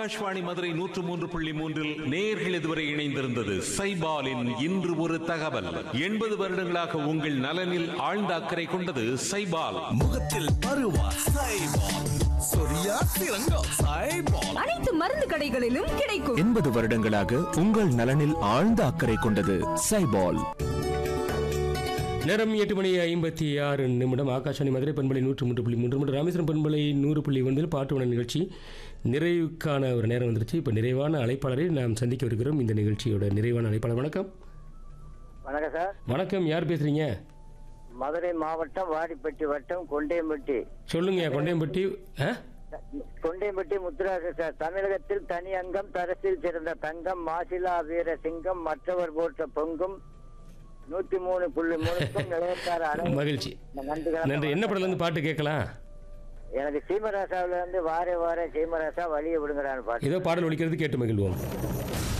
ஆகாஷ்வாணி மதுரை நூற்று மூன்று புள்ளி மூன்றில் நேர்கள் இதுவரை இணைந்திருந்தது சைபாலின் இன்று ஒரு தகவல் எண்பது வருடங்களாக உங்கள் நலனில் ஆழ்ந்த அக்கறை கொண்டது சைபால் முகத்தில் பருவா சைபால் சொரியா சிறங்கம் சைபால் அனைத்து மருந்து கடைகளிலும் கிடைக்கும் எண்பது வருடங்களாக உங்கள் நலனில் ஆழ்ந்த அக்கறை கொண்டது சைபால் நேரம் எட்டு மணி ஐம்பத்தி ஆறு நிமிடம் ஆகாஷவாணி மதுரை பண்பலை நூற்று மூன்று புள்ளி மூன்று மற்றும் ராமேஸ்வரம் பண்பலை நூறு புள்ளி ஒன்றில் பாட்டு உணர் நிகழ்ச்சி நிறைவுக்கான ஒரு நேரம் வந்துருச்சு இப்போ நிறைவான அழைப்பாளரை நாம் சந்திக்க இருக்கிறோம் இந்த நிகழ்ச்சியோட நிறைவான அழைப்பாளர் வணக்கம் வணக்கம் சார் வணக்கம் யார் பேசுறீங்க மதுரை மாவட்டம் வாடிப்பட்டி வட்டம் கொண்டையம்பட்டி சொல்லுங்க கொண்டையம்பட்டி ஆ கொண்டையம்பட்டி முத்துராஜ சார் தமிழகத்தில் தனி அங்கம் தரசில் சிறந்த தங்கம் மாசிலா வீர சிங்கம் மற்றவர் போற்ற பொங்கும் நூத்தி மூணு புள்ளி மூணுக்கும் நிலையத்தார அனைவருக்கும் மகிழ்ச்சி நன்றிகள் நன்றி என்ன படத்துலேருந்து பாட்டு கேட்கலாம் எனக்கு சீமராசாவில இருந்து வாரே வாரே சீமராசா வழிய விடுங்கிறான்னு பாட்டு ஏதோ பாடல் ஒழிக்கிறது கேட்டு மகிழ்வோம்